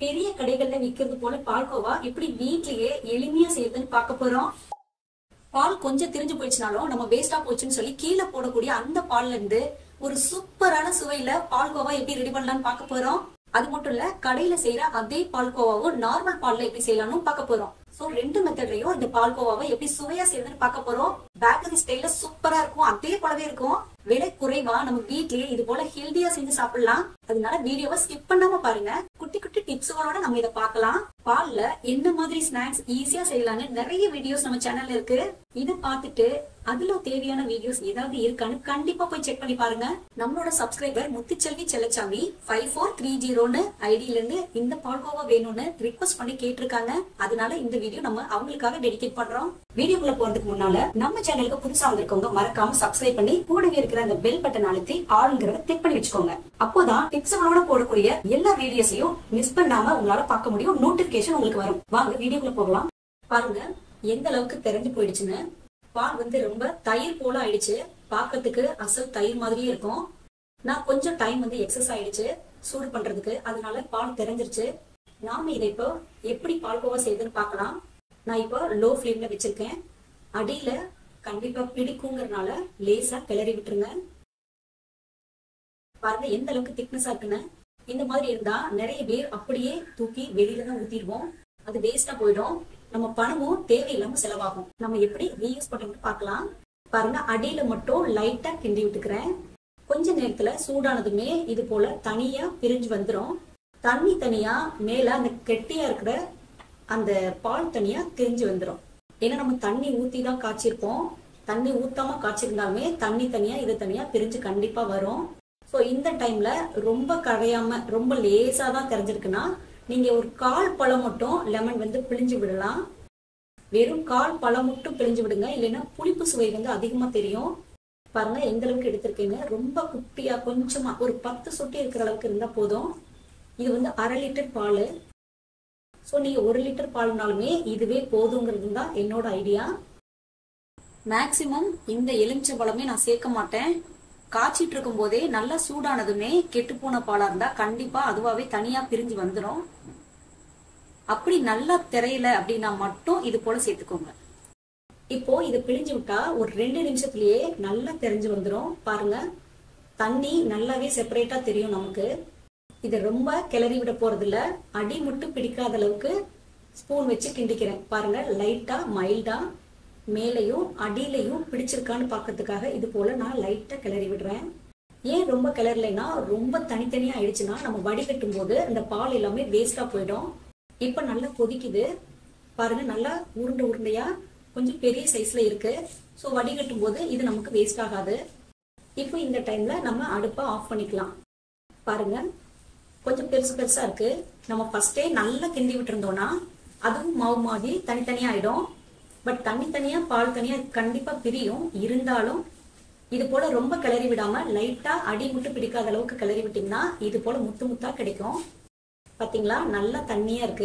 பெரிய கடைகள்ல விக்கிறது போல பால்கோவா எப்படி வீட்லயே எளிமையா செய்யறதுன்னு பார்க்க போறோம் பால் கொஞ்சம் திரிஞ்சு போயிடுச்சுனாலும் நம்ம வேஸ்டா போச்சுன்னு சொல்லி கீழே போடக்கூடிய அந்த பால்ல இருந்து ஒரு சூப்பரான சுவையில பால்கோவா எப்படி ரெடி பண்ணலாம்னு பார்க்க போறோம் அது மட்டும் இல்ல கடையில செய்யற அதே பால்கோவாவும் நார்மல் பால்ல எப்படி செய்யலாம்னு பார்க்க போறோம் சோ ரெண்டு மெத்தட்லயும் இந்த பால்கோவாவை எப்படி சுவையா செய்யறதுன்னு பார்க்க போறோம் பேக்கரி ஸ்டைல்ல சூப்பரா இருக்கும் அதே போலவே இருக்கும் விலை குறைவா நம்ம வீட்லயே இது போல ஹெல்தியா செஞ்சு சாப்பிடலாம் அதனால வீடியோவை ஸ்கிப் பண்ணாம பாருங்க குட்டி குட்டி டிப்ஸுகளோட நம்ம இதை பார்க்கலாம் பால்ல என்ன மாதிரி ஸ்நாக்ஸ் ஈஸியா செய்யலாம்னு நிறைய வீடியோஸ் நம்ம சேனல்ல இருக்கு இதை பார்த்துட்டு அதுல தேவையான வீடியோஸ் ஏதாவது இருக்கான்னு கண்டிப்பா போய் செக் பண்ணி பாருங்க நம்மளோட subscriber Muthuselvi Sellachami five four three ஜீரோன்னு ஐடியில இருந்து இந்த பால்கோவா வேணும்னு ரிக்வஸ்ட் பண்ணி கேட்டிருக்காங்க அதனால இந்த வீடியோ நம்ம அவங்களுக்காக டெடிகேட் பண்றோம் வீடியோக்குள்ள போறதுக்கு முன்னால நம்ம சேனலுக்கு புதுசா வந்திருக்கவங்க மறக்காம சப்ஸ்கிரைப் பண்ணி கூடவே இருக்கிற அந்த பெல் பட்டன் அழுத்தி ஆளுங்கிறத கிளிக் பண்ணி வச்சுக்கோங்க அப்போதான் டிப்ஸ்களோட போடக்கூடிய எல்லா வீடியோஸையும் மிஸ் பண்ணாம உங்களால பார்க்க முடியும் நோட்டிபிகேஷன் உங்களுக்கு வரும் வாங்க வீடியோக்குள்ள போகலாம் பாருங்க எந்த அளவுக்கு தெரிஞ்சு போயிடுச்சுன்னு பால் வந்து ரொம்ப தயிர் போல ஆயிடுச்சு பார்க்கிறதுக்கு அசல் தயிர் மாதிரியே இருக்கும் நான் கொஞ்சம் டைம் வந்து எக்ஸஸ் ஆயிடுச்சு சூடு பண்றதுக்கு அதனால பால் தெரிஞ்சிருச்சு நாம இதை இப்போ எப்படி பால்கோவா செய்யுதுன்னு பார்க்கலாம் நான் இப்போ லோ ஃப்ளேம்ல வச்சிருக்கேன் அடியில கண்டிப்பா பிடிக்குங்கிறதுனால லேசா கிளறி விட்டுருங்க பாருங்க எந்த அளவுக்கு திக்னஸா இருக்குன்னு இந்த மாதிரி இருந்தா நிறைய பேர் அப்படியே தூக்கி வெளியில தான் ஊத்திடுவோம் அது வேஸ்டா போயிடும் நம்ம பணமும் தேவையில்லாம செலவாகும் நம்ம எப்படி ரீயூஸ் பண்றோம்னு பார்க்கலாம் பாருங்க அடியில மட்டும் லைட்டா கிண்டி விட்டுக்கிறேன் கொஞ்ச நேரத்துல சூடானதுமே இது போல தனியா பிரிஞ்சு வந்துரும் தண்ணி தனியா மேல அந்த கெட்டியா இருக்கிற அந்த பால் தனியா திரிஞ்சு வந்துரும் ஏன்னா நம்ம தண்ணி ஊத்தி தான் காய்ச்சிருப்போம் தண்ணி ஊத்தாம காய்ச்சிருந்தாலுமே தண்ணி தனியா இது தனியா பிரிஞ்சு கண்டிப்பா வரும் ஸோ இந்த டைம்ல ரொம்ப கரையாம ரொம்ப லேசா தான் தெரிஞ்சிருக்குன்னா நீங்க ஒரு கால் பழம் மட்டும் லெமன் வந்து பிழிஞ்சு விடலாம் வெறும் கால் பழம் மட்டும் பிழிஞ்சு விடுங்க இல்லைன்னா புளிப்பு சுவை வந்து அதிகமா தெரியும் பாருங்க எந்த அளவுக்கு எடுத்திருக்கீங்க ரொம்ப குட்டியா கொஞ்சமா ஒரு பத்து சொட்டி இருக்கிற அளவுக்கு இருந்தா போதும் இது வந்து அரை லிட்டர் பால் ஸோ நீங்க ஒரு லிட்டர் பால்னாலுமே இதுவே போதுங்கிறது தான் என்னோட ஐடியா மேக்சிமம் இந்த எலுமிச்சை பழமே நான் சேர்க்க மாட்டேன் காய்ச்சிட்டு இருக்கும் போதே நல்லா சூடானதுமே கெட்டு போன பாலா இருந்தா கண்டிப்பா அதுவாவே தனியா பிரிஞ்சு வந்துடும் அப்படி நல்லா தெரியல அப்படின்னா மட்டும் இது போல சேர்த்துக்கோங்க இப்போ இது பிழிஞ்சு விட்டா ஒரு ரெண்டு நிமிஷத்துலயே நல்லா தெரிஞ்சு வந்துடும் பாருங்க தண்ணி நல்லாவே செப்பரேட்டா தெரியும் நமக்கு இதை ரொம்ப கிளறி விட போறது இல்ல அடி மட்டும் பிடிக்காத அளவுக்கு ஸ்பூன் வச்சு கிண்டிக்கிறேன் பாருங்க லைட்டா மைல்டா மேலையும் அடியிலையும் பிடிச்சிருக்கான்னு பார்க்கறதுக்காக இது போல நான் லைட்டா கிளறி விடுறேன் ஏன் ரொம்ப கிளறலைன்னா ரொம்ப தனித்தனியா ஆயிடுச்சுன்னா நம்ம வடிகட்டும் போது இந்த பால் எல்லாமே வேஸ்டா போயிடும் இப்ப நல்லா கொதிக்குது பாருங்க நல்லா உருண்டை உருண்டையா கொஞ்சம் பெரிய சைஸ்ல இருக்கு ஸோ வடிகட்டும் போது இது நமக்கு வேஸ்ட் ஆகாது இப்போ இந்த டைம்ல நம்ம அடுப்பை ஆஃப் பண்ணிக்கலாம் பாருங்க கொஞ்சம் பெருசு பெருசா இருக்கு நம்ம ஃபர்ஸ்டே நல்லா கிண்டி விட்டுருந்தோம்னா அதுவும் மாவு மாதிரி தனித்தனியா ஆயிடும் பட் தனி தனியா பால் தனியா கண்டிப்பா பிரியும் இருந்தாலும் இது போல ரொம்ப கிளறி விடாம லைட்டா அடி மட்டும் பிடிக்காத அளவுக்கு கிளறி விட்டீங்கன்னா இது போல முத்து முத்தா கிடைக்கும் பாத்தீங்களா நல்லா தண்ணியா இருக்கு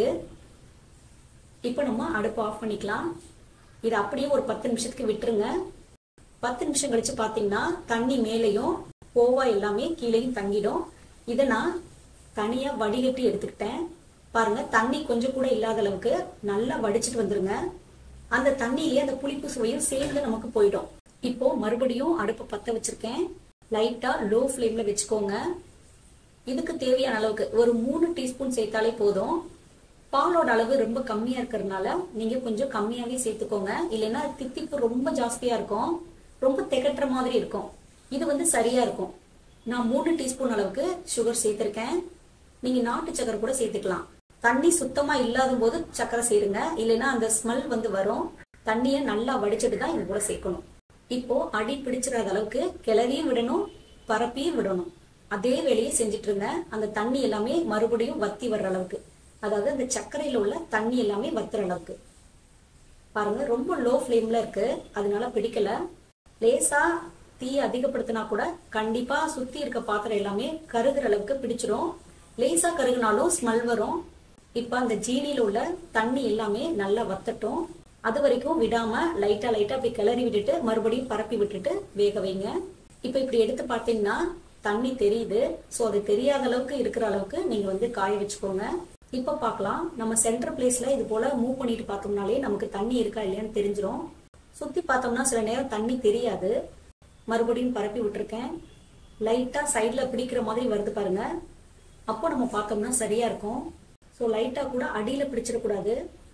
இப்போ நம்ம அடுப்பு ஆஃப் பண்ணிக்கலாம் இது அப்படியே ஒரு பத்து நிமிஷத்துக்கு விட்டுருங்க பத்து நிமிஷம் கழிச்சு பாத்தீங்கன்னா தண்ணி மேலேயும் கோவா எல்லாமே கீழேயும் தங்கிடும் இதை நான் தனியா வடிகட்டி எடுத்துக்கிட்டேன் பாருங்க தண்ணி கொஞ்சம் கூட இல்லாத அளவுக்கு நல்லா வடிச்சிட்டு வந்துருங்க அந்த தண்ணியிலேயே அந்த புளிப்பு சுவையும் சேர்ந்து நமக்கு போயிடும் இப்போ மறுபடியும் அடுப்பு பத்த வச்சிருக்கேன் லைட்டா லோ ஃப்ளேம்ல வச்சுக்கோங்க இதுக்கு தேவையான அளவுக்கு ஒரு மூணு டீஸ்பூன் சேர்த்தாலே போதும் பாலோட அளவு ரொம்ப கம்மியா இருக்கிறதுனால நீங்க கொஞ்சம் கம்மியாவே சேர்த்துக்கோங்க இல்லைன்னா தித்திப்பு ரொம்ப ஜாஸ்தியா இருக்கும் ரொம்ப திகட்டுற மாதிரி இருக்கும் இது வந்து சரியா இருக்கும் நான் மூணு டீஸ்பூன் அளவுக்கு சுகர் சேர்த்திருக்கேன் நீங்க நாட்டு சக்கரை கூட சேர்த்துக்கலாம் தண்ணி சுத்தமா இல்லாத போது சக்கரை சேருங்க இல்லைன்னா அந்த ஸ்மெல் வந்து வரும் தண்ணியை நல்லா வடிச்சிட்டு தான் இது கூட சேர்க்கணும் இப்போ அடி பிடிச்சிடாத அளவுக்கு கிளறியும் விடணும் பரப்பியும் விடணும் அதே வேலையை செஞ்சுட்டு இருங்க அந்த தண்ணி எல்லாமே மறுபடியும் வத்தி வர்ற அளவுக்கு அதாவது அந்த சர்க்கரையில உள்ள தண்ணி எல்லாமே வத்துற அளவுக்கு பாருங்க ரொம்ப லோ ஃப்ளேம்ல இருக்கு அதனால பிடிக்கல லேசா தீ அதிகப்படுத்தினா கூட கண்டிப்பா சுத்தி இருக்க பாத்திரம் எல்லாமே கருகிற அளவுக்கு பிடிச்சிரும் லேசா கருகுனாலும் ஸ்மெல் வரும் இப்ப அந்த ஜீனியில உள்ள தண்ணி எல்லாமே நல்லா வத்தட்டும் அது வரைக்கும் விடாம லைட்டா லைட்டா அப்படி கிளறி விட்டுட்டு மறுபடியும் பரப்பி விட்டுட்டு வேக வைங்க இப்ப இப்படி எடுத்து பார்த்தீங்கன்னா தண்ணி தெரியுது ஸோ அது தெரியாத அளவுக்கு இருக்கிற அளவுக்கு நீங்க வந்து காய வச்சுக்கோங்க இப்போ பார்க்கலாம் நம்ம சென்டர் பிளேஸ்ல இது போல மூவ் பண்ணிட்டு பார்த்தோம்னாலே நமக்கு தண்ணி இருக்கா இல்லையான்னு தெரிஞ்சிரும் சுத்தி பார்த்தோம்னா சில நேரம் தண்ணி தெரியாது மறுபடியும் பரப்பி விட்டுருக்கேன் லைட்டா சைட்ல பிடிக்கிற மாதிரி வருது பாருங்க அப்போ நம்ம பார்த்தோம்னா சரியா இருக்கும் ஸோ லைட்டா கூட அடியில பிடிச்சிடக்கூடாது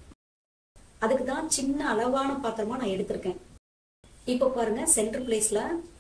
அதுக்கு தான் சின்ன அளவான பாத்திரமா நான் எடுத்திருக்கேன் இப்போ பாருங்க சென்டர் பிளேஸ்ல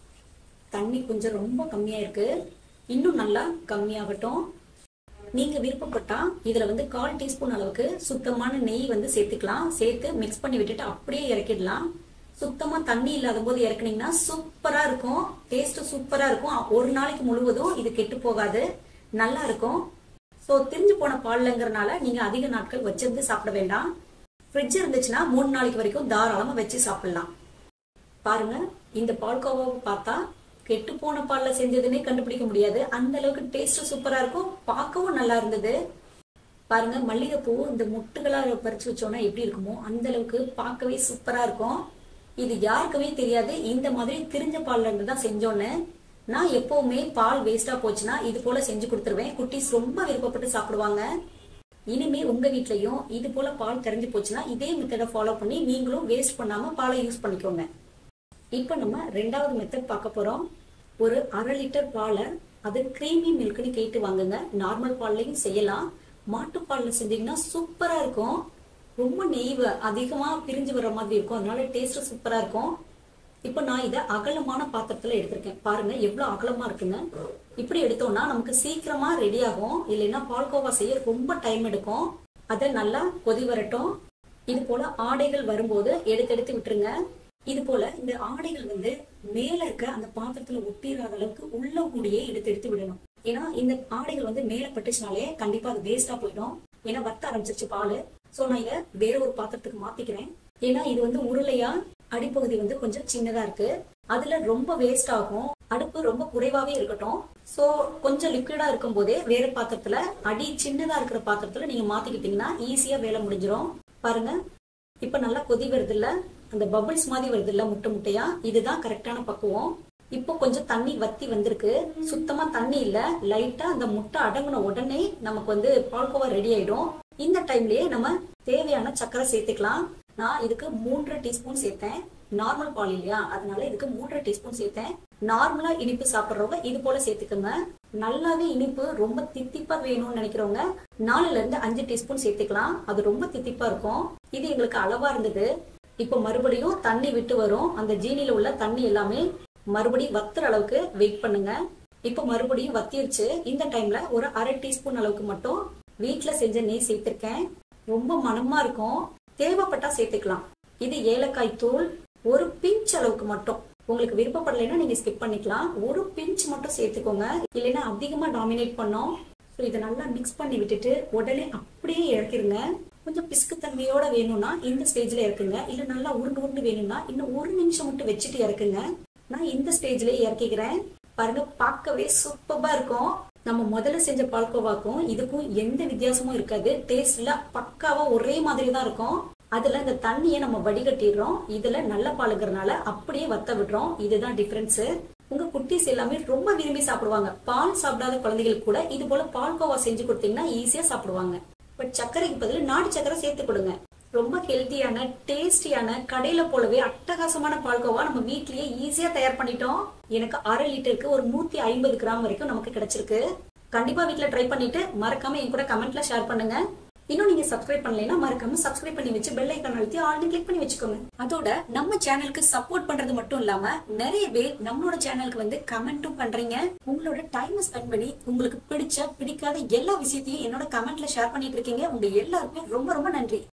தண்ணி கொஞ்சம் ரொம்ப கம்மியா இருக்கு இன்னும் நல்லா கம்மியாகட்டும் நீங்க விருப்பப்பட்டா இதுல வந்து கால் டீஸ்பூன் அளவுக்கு சுத்தமான நெய் வந்து சேர்த்துக்கலாம் சேர்த்து மிக்ஸ் பண்ணி விட்டுட்டு அப்படியே இறக்கிடலாம் சுத்தமா தண்ணி இல்லாத போது இறக்குனீங்கன்னா சூப்பரா இருக்கும் டேஸ்ட் சூப்பரா இருக்கும் ஒரு நாளைக்கு முழுவதும் இது கெட்டு போகாது நல்லா இருக்கும் சோ திரிஞ்சு போன பால்லங்கிறனால நீங்க அதிக நாட்கள் வச்சிருந்து சாப்பிட வேண்டாம் ஃப்ரிட்ஜ் இருந்துச்சுன்னா மூணு நாளைக்கு வரைக்கும் தாராளமா வச்சு சாப்பிடலாம் பாருங்க இந்த பால்கோவாவை பார்த்தா கெட்டு போன பால்ல செஞ்சதுன்னே கண்டுபிடிக்க முடியாது அந்த அளவுக்கு டேஸ்ட் சூப்பரா இருக்கும் பார்க்கவும் நல்லா இருந்தது பாருங்க மல்லிகைப்பூ இந்த முட்டுகளா பறிச்சு வச்சோம்னா எப்படி இருக்குமோ அந்த அளவுக்கு பார்க்கவே சூப்பரா இருக்கும் இது யாருக்குமே தெரியாது இந்த மாதிரி திரிஞ்ச பால்ல இருந்து தான் செஞ்சோன்னு நான் எப்பவுமே பால் வேஸ்டா போச்சுன்னா இது போல செஞ்சு கொடுத்துருவேன் குட்டீஸ் ரொம்ப விருப்பப்பட்டு சாப்பிடுவாங்க இனிமே உங்க வீட்லயும் இது போல பால் தெரிஞ்சு போச்சுன்னா இதே மெத்தடை ஃபாலோ பண்ணி நீங்களும் வேஸ்ட் பண்ணாம பாலை யூஸ் பண்ணிக்கோங்க இப்போ நம்ம ரெண்டாவது மெத்தட் பார்க்க போறோம் ஒரு அரை லிட்டர் பாலை அது கிரீமி மில்க்னு கேட்டு வாங்குங்க நார்மல் பால்லையும் செய்யலாம் மாட்டுப்பால்ல செஞ்சீங்கன்னா சூப்பரா இருக்கும் ரொம்ப நெய் அதிகமா பிரிஞ்சு வர மாதிரி இருக்கும் அதனால டேஸ்ட் சூப்பரா இருக்கும் இப்போ நான் இதை அகலமான பாத்திரத்துல எடுத்திருக்கேன் பாருங்க எவ்வளவு அகலமா இருக்குங்க இப்படி எடுத்தோம்னா நமக்கு சீக்கிரமா ரெடி ஆகும் இல்லைன்னா பால்கோவா செய்ய ரொம்ப டைம் எடுக்கும் அதை நல்லா கொதி வரட்டும் இது போல ஆடைகள் வரும்போது எடுத்து எடுத்து விட்டுருங்க இது போல இந்த ஆடைகள் வந்து மேல இருக்க அந்த பாத்திரத்துல ஒட்டிடாத அளவுக்கு உள்ள கூடியே எடுத்து எடுத்து விடணும் ஏன்னா இந்த ஆடைகள் வந்து மேல பட்டுச்சுனாலே கண்டிப்பா அது வேஸ்டா போயிடும் ஏன்னா வத்த ஆரம்பிச்சிருச்சு பால் சோ நான் இதை வேற ஒரு பாத்திரத்துக்கு மாத்திக்கிறேன் ஏன்னா இது வந்து உருளையா அடிப்பகுதி வந்து கொஞ்சம் சின்னதா இருக்கு அதுல ரொம்ப வேஸ்ட் ஆகும் அடுப்பு ரொம்ப குறைவாவே இருக்கட்டும் சோ கொஞ்சம் லிக்விடா இருக்கும் போதே வேற பாத்திரத்துல அடி சின்னதா இருக்கிற பாத்திரத்துல நீங்க மாத்திக்கிட்டீங்கன்னா ஈஸியா வேலை முடிஞ்சிரும் பாருங்க இப்ப நல்லா கொதி வருது இல்ல அந்த பபிள்ஸ் மாதிரி வருது இல்ல முட்டை முட்டையா இதுதான் கரெக்டான பக்குவம் இப்போ கொஞ்சம் தண்ணி வத்தி வந்திருக்கு சுத்தமா தண்ணி இல்ல லைட்டா அந்த முட்டை அடங்கின உடனே நமக்கு வந்து பால்கோவா ரெடி ஆயிடும் இந்த டைம்லயே நம்ம தேவையான சக்கரை சேர்த்துக்கலாம் நான் இதுக்கு மூன்றரை டீஸ்பூன் சேர்த்தேன் நார்மல் பால் இல்லையா அதனால இதுக்கு மூன்றரை டீஸ்பூன் சேர்த்தேன் நார்மலா இனிப்பு சாப்பிடுறவங்க இது போல சேர்த்துக்கோங்க நல்லாவே இனிப்பு ரொம்ப தித்திப்பா வேணும்னு நினைக்கிறவங்க நாலுல இருந்து அஞ்சு டீஸ்பூன் சேர்த்துக்கலாம் அது ரொம்ப தித்திப்பா இருக்கும் இது எங்களுக்கு அளவா இருந்தது இப்போ மறுபடியும் தண்ணி விட்டு வரும் அந்த ஜீனில உள்ள தண்ணி எல்லாமே மறுபடியும் வத்துற அளவுக்கு வெயிட் பண்ணுங்க இப்போ மறுபடியும் வத்திருச்சு இந்த டைம்ல ஒரு அரை டீஸ்பூன் அளவுக்கு மட்டும் வீட்ல செஞ்ச நெய் சேர்த்திருக்கேன் ரொம்ப மனமா இருக்கும் தேவைப்பட்டா சேர்த்துக்கலாம் இது ஏலக்காய் தூள் ஒரு பிஞ்ச் அளவுக்கு மட்டும் உங்களுக்கு விருப்பப்படலைன்னா நீங்க ஸ்கிப் பண்ணிக்கலாம் ஒரு பிஞ்ச் மட்டும் சேர்த்துக்கோங்க இல்லைன்னா அதிகமா டாமினேட் பண்ணோம் ஸோ இதை நல்லா மிக்ஸ் பண்ணி விட்டுட்டு உடனே அப்படியே இறக்கிருங்க கொஞ்சம் பிஸ்கு தன்மையோட வேணும்னா இந்த ஸ்டேஜ்ல இறக்குங்க இல்ல நல்லா உருண்டு உருண்டு வேணும்னா இன்னும் ஒரு நிமிஷம் மட்டும் வச்சுட்டு இறக்குங்க நான் இந்த ஸ்டேஜ்லயே இறக்கிக்கிறேன் பாருங்க பார்க்கவே சூப்பரா இருக்கும் நம்ம முதல்ல செஞ்ச பால்கோவாக்கும் இதுக்கும் எந்த வித்தியாசமும் இருக்காது டேஸ்ட்ல பக்காவா ஒரே மாதிரி தான் இருக்கும் அதுல இந்த தண்ணியை நம்ம வடிகட்டிடுறோம் இதுல நல்ல பாலுங்கிறதுனால அப்படியே வத்த விடுறோம் இதுதான் டிஃபரன்ஸ் உங்க குட்டீஸ் எல்லாமே ரொம்ப விரும்பி சாப்பிடுவாங்க பால் சாப்பிடாத குழந்தைகளுக்கு கூட இது போல பால்கோவா செஞ்சு கொடுத்தீங்கன்னா ஈஸியா சாப்பிடுவாங்க பட் சர்க்கரைக்கு பதில் நாட்டு சர்க்கரை சேர்த்து கொடுங்க ரொம்ப ஹெல்த்தியான டேஸ்டியான கடையில போலவே அட்டகாசமான பால்கோவா நம்ம வீட்லயே ஈஸியா தயார் பண்ணிட்டோம் எனக்கு அரை லிட்டருக்கு ஒரு நூத்தி ஐம்பது கிராம் வரைக்கும் நமக்கு கிடைச்சிருக்கு கண்டிப்பா வீட்ல ட்ரை பண்ணிட்டு மறக்காம என் கூட கமெண்ட்ல ஷேர் பண்ணுங்க இன்னும் நீங்க சப்ஸ்கிரைப் பண்ணலைன்னா மறக்காம சப்ஸ்கிரைப் பண்ணி வச்சு பெல் ஐக்கான் அழுத்தி ஆல்னு கிளிக் பண்ணி வச்சுக்கோங்க அதோட நம்ம சேனலுக்கு சப்போர்ட் பண்றது மட்டும் இல்லாம நிறைய பேர் நம்மளோட சேனலுக்கு வந்து கமெண்ட்டும் பண்றீங்க உங்களோட டைம் ஸ்பெண்ட் பண்ணி உங்களுக்கு பிடிச்ச பிடிக்காத எல்லா விஷயத்தையும் என்னோட கமெண்ட்ல ஷேர் பண்ணிட்டு இருக்கீங்க உங்க எல்லாருக்குமே ரொம்ப ரொம்ப நன்றி